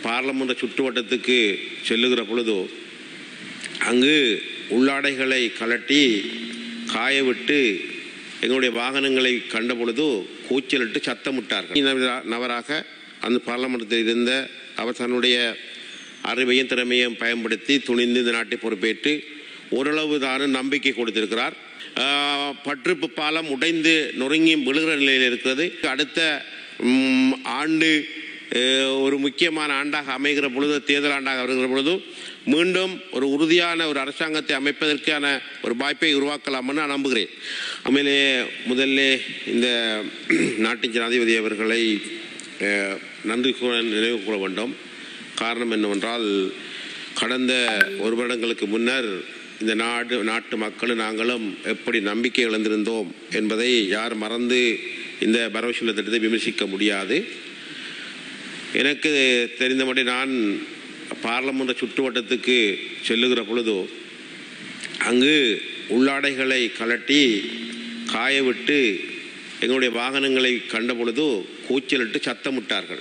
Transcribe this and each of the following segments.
பாராளுமன்ற சுற்றுவட்டத்துக்கு செல்லுகிற பொழுதோ அங்கு உள்ளாடைகளை கலட்டி காய விட்டு எங்களுடைய வாகனங்களை கண்ட பொழுதோ கூச்சலிட்டு சத்தமிட்டார்கள் நவரா- நபராக அந்த பாராளுமன்றத்தில் இருந்த அவர் தன்னுடைய அறிவையும் திறமையும் பயன்படுத்தி துணிந்து இந்த நாட்டை பொறுப்பேற்று ஓரளவு தானும் நம்பிக்கை கொடுத்திருக்கிறார் ஆஹ், பற்றுப்பு பாலம் உடைந்து நொறுங்கி விழுகிற நிலையில் இருக்கிறது அடுத்த ம், ஆண்டு அஹ், ஒரு முக்கியமான ஆண்டாக அமைகிற பொழுது தேர்தல் ஆண்டாக வருகிற பொழுது மீண்டும் ஒரு உறுதியான ஒரு அரசாங்கத்தை அமைப்பதற்கான ஒரு வாய்ப்பை உருவாக்கலாம்னு நான் நம்புகிறேன் உண்மையிலே முதல்ல இந்த நாட்டின் ஜனாதிபதி அவர்களை அஹ், நன்றி கூற நினைவு கூற வேண்டும் காரணம் என்னவென்றால் கடந்த ஒரு வருடங்களுக்கு முன்னர் இந்த நாடு நாட்டு மக்களும் நாங்களும் எப்படி நம்பிக்கை இழந்திருந்தோம் என்பதை யார் மறந்து இந்த பரவசுள்ள திட்டத்தை விமர்சிக்க முடியாது எனக்கு தெரிந்தபடி நான் பாராளுமன்ற சுற்றுவட்டத்துக்கு செல்லுகிற பொழுதோ அங்கு உள்ளாடைகளை கலட்டி காய விட்டு எங்களுடைய வாகனங்களை கண்ட பொழுதோ கூச்சலிட்டு சத்தமிட்டார்கள்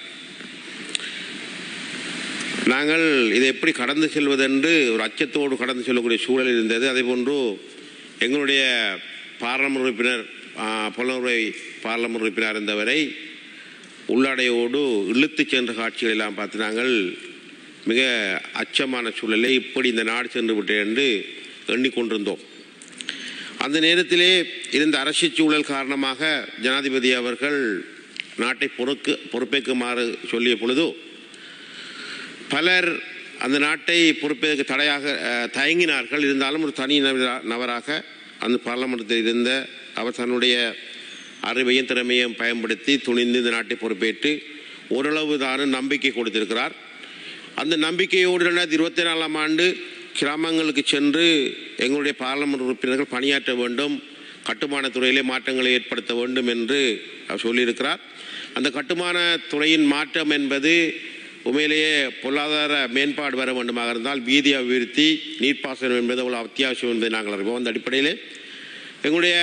நாங்கள் இதை எப்படி கடந்து செல்வதென்று ஒரு அச்சத்தோடு கடந்து செல்லக்கூடிய சூழல் இருந்தது அதே போன்று எங்களுடைய பாராளுமன்ற உறுப்பினர் ஆ, புலனுரை பாராளுமன்ற உறுப்பினர் இருந்தவரை உள்ளாடையோடு இழுத்துச் சென்ற காட்சிகள் எல்லாம் பார்த்து நாங்கள் மிக அச்சமான சூழலை இப்படி இந்த நாடு சென்று விட்டேன் என்று எண்ணிக்கொண்டிருந்தோம் அந்த நேரத்திலே இருந்த அரசியல் சூழல் காரணமாக ஜனாதிபதி அவர்கள் நாட்டை பொறுக்கு பொறுப்பேற்குமாறு சொல்லிய பொழுதோ பலர் அந்த நாட்டை பொறுப்பேற்க தடையாக அஹ், தயங்கினார்கள் இருந்தாலும் ஒரு தனி நபரா- நபராக அந்த பாராளுமன்றத்தில் இருந்த அவர் தன்னுடைய அறிவையும் திறமையும் பயன்படுத்தி துணிந்து இந்த நாட்டை பொறுப்பேற்று ஓரளவு தானும் நம்பிக்கை கொடுத்திருக்கிறார் அந்த நம்பிக்கையோடு ரெண்டாயிரத்தி இருபத்தி நாலாம் ஆண்டு கிராமங்களுக்கு சென்று எங்களுடைய பாராளுமன்ற உறுப்பினர்கள் பணியாற்ற வேண்டும் கட்டுமான துறையிலே மாற்றங்களை ஏற்படுத்த வேண்டும் என்று அவர் சொல்லியிருக்கிறார் அந்த கட்டுமான துறையின் மாற்றம் என்பது உண்மையிலேயே பொருளாதார மேம்பாடு வர வேண்டுமாக இருந்தால் வீதி அபிவிருத்தி நீர்ப்பாசனம் என்பது அவ்வளவு அத்தியாவசியம் என்பதை நாங்கள் அறிவோம் அந்த அடிப்படையிலே எங்களுடைய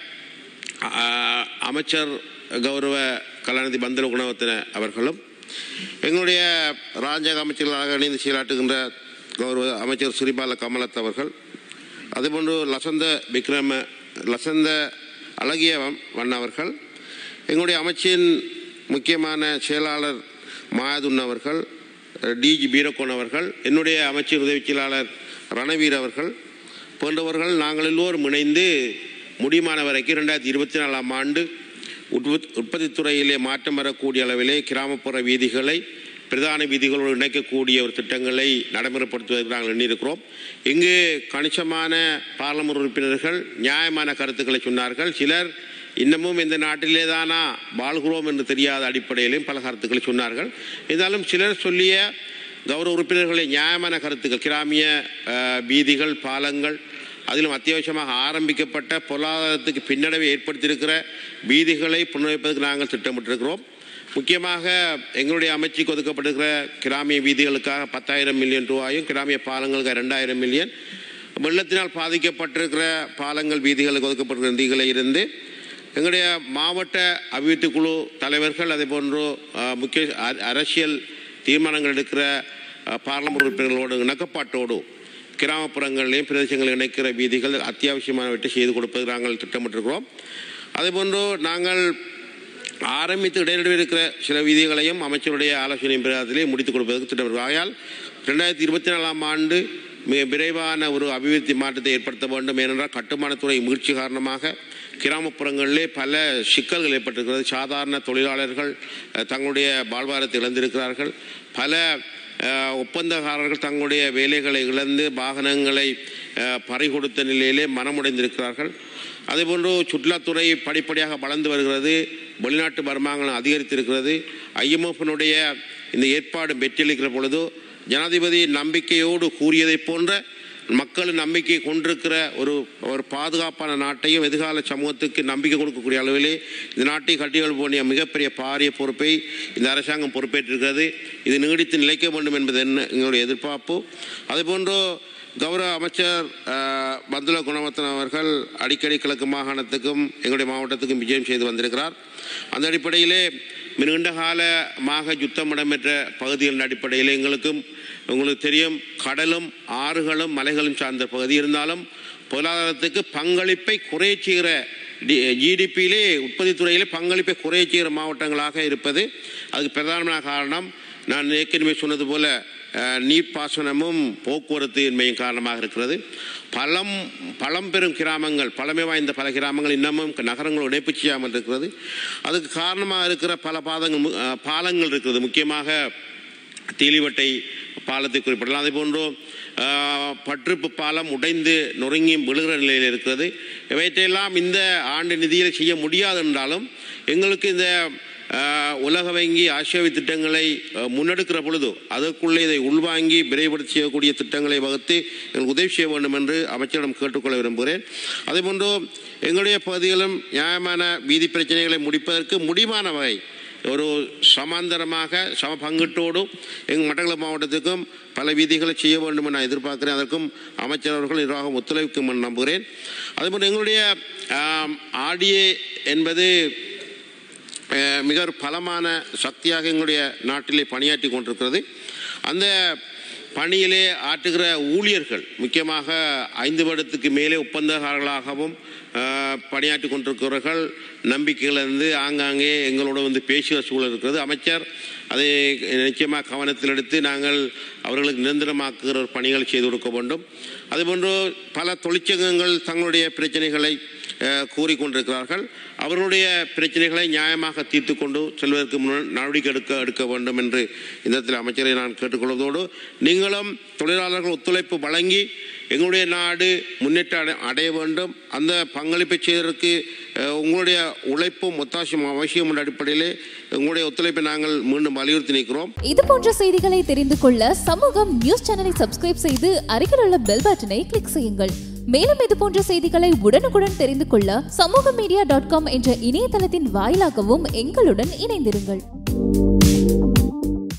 ஆ, அமைச்சர் கௌரவ கலாநிதி பந்தல குணவர்த்தன அவர்களும் எங்களுடைய ராஜாங்க அமைச்சர்களாக இணைந்து செயலாற்றுகின்ற கௌரவ அமைச்சர் சிறிபால கமலத் அவர்கள் அதேபோன்று லசந்த விக்ரம லசந்த அழகிய வம்- வண்ண அவர்கள் எங்களுடைய அமைச்சின் முக்கியமான செயலாளர் மாயதுன் அவர்கள் டிஜி பீரக்கோன் அவர்கள் என்னுடைய அமைச்சர் உதவி செயலாளர் ரணவீர் அவர்கள் போன்றவர்கள் நாங்கள் எல்லோரும் இணைந்து முடியுமான வரைக்கும் ரெண்டாயிரத்தி இருபத்தி நாலாம் ஆண்டு உற்பத் உற்பத்தி துறையிலே மாற்றம் வரக்கூடிய அளவிலே கிராமப்புற வீதிகளை பிரதான வீதிகளோடு இணைக்கக்கூடிய ஒரு திட்டங்களை நடைமுறைப்படுத்துவதற்கு நாங்கள் எண்ணியிருக்கிறோம் இங்கு கணிசமான பாராளுமன்ற உறுப்பினர்கள் நியாயமான கருத்துக்களை சொன்னார்கள் சிலர் இன்னமும் இந்த நாட்டிலே தானா வாழ்கிறோம் என்று தெரியாத அடிப்படையிலும் பல கருத்துக்களை சொன்னார்கள் இருந்தாலும் சிலர் சொல்லிய கௌரவ உறுப்பினர்களை நியாயமான கருத்துக்கள் கிராமிய அஹ், வீதிகள் பாலங்கள் அதிலும் அத்தியாவசியமாக ஆரம்பிக்கப்பட்ட பொருளாதாரத்துக்கு பின்னடைவை ஏற்படுத்தியிருக்கிற வீதிகளை புனரமைப்பதற்கு நாங்கள் திட்டமிட்டிருக்கிறோம் முக்கியமாக எங்களுடைய அமைச்சுக்கு ஒதுக்கப்பட்டிருக்கிற கிராமிய வீதிகளுக்காக பத்தாயிரம் மில்லியன் ரூபாயும் கிராமிய பாலங்களுக்கு ரெண்டாயிரம் மில்லியன் வெள்ளத்தினால் பாதிக்கப்பட்டிருக்கிற பாலங்கள் வீதிகளுக்கு ஒதுக்கப்பட்டிருக்கிற நிதிகளை இருந்து எங்களுடைய மாவட்ட அபிவிருத்தி குழு தலைவர்கள் அதே போன்று அஹ், முக்கிய அ- அரசியல் தீர்மானங்கள் எடுக்கிற அஹ், பாராளுமன்ற உறுப்பினர்களோடு இணக்கப்பாட்டோடு கிராமப்புறங்களிலையும் பிரதேசங்களை இணைக்கிற வீதிகள் அத்தியாவசியமானவற்றை செய்து கொடுப்பதற்கு நாங்கள் திட்டமிட்டிருக்கிறோம் அதேபோன்று நாங்கள் ஆரம்பித்து இடைநடுவில் இருக்கிற சில வீதிகளையும் அமைச்சருடைய ஆலோசனை பிரகாரத்திலே முடித்துக் கொடுப்பதற்கு திட்டமிட்டிருக்கிறோம் ஆகையால் ரெண்டாயிரத்தி இருபத்தி நாலாம் ஆண்டு மிக விரைவான ஒரு அபிவிருத்தி மாற்றத்தை ஏற்படுத்த வேண்டும் ஏனென்றால் கட்டுமானத்துறை மீழ்ச்சி காரணமாக கிராமப்புறங்களிலே பல சிக்கல்கள் ஏற்பட்டிருக்கிறது சாதாரண தொழிலாளர்கள் அஹ், தங்களுடைய வாழ்வாரத்தை இழந்திருக்கிறார்கள் பல அஹ், ஒப்பந்தக்காரர்கள் தங்களுடைய வேலைகளை இழந்து வாகனங்களை அஹ், பறிகொடுத்த நிலையிலே மனமுடைந்திருக்கிறார்கள் அதேபோன்று சுற்றுலாத்துறை படிப்படியாக வளர்ந்து வருகிறது வெளிநாட்டு வருமானம் அதிகரித்திருக்கிறது ஐஎம்எஃபினுடைய இந்த ஏற்பாடு வெற்றியளிக்கிற பொழுது ஜனாதிபதி நம்பிக்கையோடு கூறியதைப் போன்ற மக்கள் நம்பிக்கை கொண்டிருக்கிற ஒரு ஒரு பாதுகாப்பான நாட்டையும் எதிர்கால சமூகத்துக்கு நம்பிக்கை கொடுக்கக்கூடிய அளவிலே இந்த நாட்டை கட்டிகள் போனிய மிகப்பெரிய பாரிய பொறுப்பை இந்த அரசாங்கம் பொறுப்பேற்றிருக்கிறது இது நீடித்து நிலைக்க வேண்டும் என்பது என்ன எங்களுடைய எதிர்பார்ப்பு அதேபோன்று கௌரவ அமைச்சர் அஹ், பந்துல குணவர்த்தன் அவர்கள் அடிக்கடி கிழக்கு மாகாணத்துக்கும் எங்களுடைய மாவட்டத்துக்கும் விஜயம் செய்து வந்திருக்கிறார் அந்த அடிப்படையிலே நீண்ட காலமாக யுத்தம் இடம்பெற்ற பகுதிகளின் அடிப்படையில் எங்களுக்கும் உங்களுக்கு தெரியும் கடலும் ஆறுகளும் மலைகளும் சார்ந்த பகுதி இருந்தாலும் பொருளாதாரத்துக்கு பங்களிப்பை குறைய செய்கிற ஜிடிபியிலே உற்பத்தி துறையிலே பங்களிப்பை குறைய செய்கிற மாவட்டங்களாக இருப்பது அதுக்கு பிரதானமான காரணம் நான் ஏற்கனவே சொன்னது போல அஹ், நீர்ப்பாசனமும் போக்குவரத்து இன்மையும் காரணமாக இருக்கிறது பழம் பழம்பெரும் கிராமங்கள் பழமை வாய்ந்த பல கிராமங்கள் இன்னமும் நகரங்களோடு இணைப்பு செய்யாமல் இருக்கிறது அதுக்கு காரணமாக இருக்கிற பல பாதங்கள் மு- அஹ், பாலங்கள் இருக்கிறது முக்கியமாக தீலிவட்டை பாலத்தை குறிப்பிடலாம் அதே போன்று ஆஹ், பற்றுப்பு பாலம் உடைந்து நொறுங்கி விழுகிற நிலையில் இருக்கிறது இவற்றையெல்லாம் இந்த ஆண்டு நிதியில் செய்ய முடியாது என்றாலும் எங்களுக்கு இந்த ஆஹ், உலக வங்கி ஆசியாவி திட்டங்களை ஆஹ், முன்னெடுக்கிற பொழுது அதற்குள்ளே இதை உள்வாங்கி விரைவுபடுத்தி செய்யக்கூடிய திட்டங்களை வகுத்து எங்களுக்கு உதவி செய்ய வேண்டும் என்று அமைச்சரிடம் கேட்டுக்கொள்ள விரும்புகிறேன் அதேபோன்று எங்களுடைய பகுதிகளும் நியாயமான வீதி பிரச்சனைகளை முடிப்பதற்கு முடிவான வகை ஒரு சமாந்தரமாக சம பங்கீட்டோடு எங்கள் மட்டக்களப்பு மாவட்டத்துக்கும் பல வீதிகளை செய்ய வேண்டும் என நான் எதிர்பார்க்கிறேன் அதற்கும் அமைச்சர் அவர்கள் நிர்வாகம் ஒத்துழைக்கும் என்று நம்புகிறேன் அதேபோல் எங்களுடைய ஆம், ஆடிஏ என்பது அஹ், மிக ஒரு பலமான சக்தியாக எங்களுடைய நாட்டிலே பணியாற்றி கொண்டிருக்கிறது அந்த பணியிலே ஆற்றுகிற ஊழியர்கள் முக்கியமாக ஐந்து வருடத்துக்கு மேலே ஒப்பந்தக்காரர்களாகவும் அஹ், பணியாற்றி கொண்டிருக்கிறவர்கள் நம்பிக்கையிலிருந்து ஆங்காங்கே எங்களோட வந்து பேசுகிற சூழல் இருக்கிறது அமைச்சர் அதை நிச்சயமாக கவனத்தில் எடுத்து நாங்கள் அவர்களுக்கு நிரந்தரமாக்குகிற ஒரு பணிகளை செய்து கொடுக்க வேண்டும் அதுபோன்று பல தொழிற்சங்கங்கள் தங்களுடைய பிரச்சனைகளை அஹ், கூறிக்கொண்டிருக்கிறார்கள் அவர்களுடைய பிரச்சனைகளை நியாயமாக தீர்த்து கொண்டு செல்வதற்கு முன் நடவடிக்கை எடுக்க எடுக்க வேண்டும் என்று இந்த இடத்தில் அமைச்சரை நான் கேட்டுக்கொள்வதோடு நீங்களும் தொழிலாளர்கள் ஒத்துழைப்பு வழங்கி எங்களுடைய நாடு முன்னேற்றம் அடை- அடைய வேண்டும் அந்த பங்களிப்பை செய்வதற்கு அஹ், உங்களுடைய உழைப்பும் ஒத்தாசையும் அவசியம் என்ற அடிப்படையிலே உங்களுடைய ஒத்துழைப்பை நாங்கள் மீண்டும் வலியுறுத்தி நிற்கிறோம் இது போன்ற செய்திகளை தெரிந்து கொள்ள சமூகம் நியூஸ் சேனலை சப்ஸ்கிரைப் செய்து அருகில் உள்ள பெல் பட்டனை கிளிக் செய்யுங்கள் மேலும் இது போன்ற செய்திகளை உடனுக்குடன் தெரிந்து கொள்ள சமூக மீடியா டாட் காம் என்ற இணையதளத்தின் வாயிலாகவும் எங்களுடன் இணைந்திருங்கள்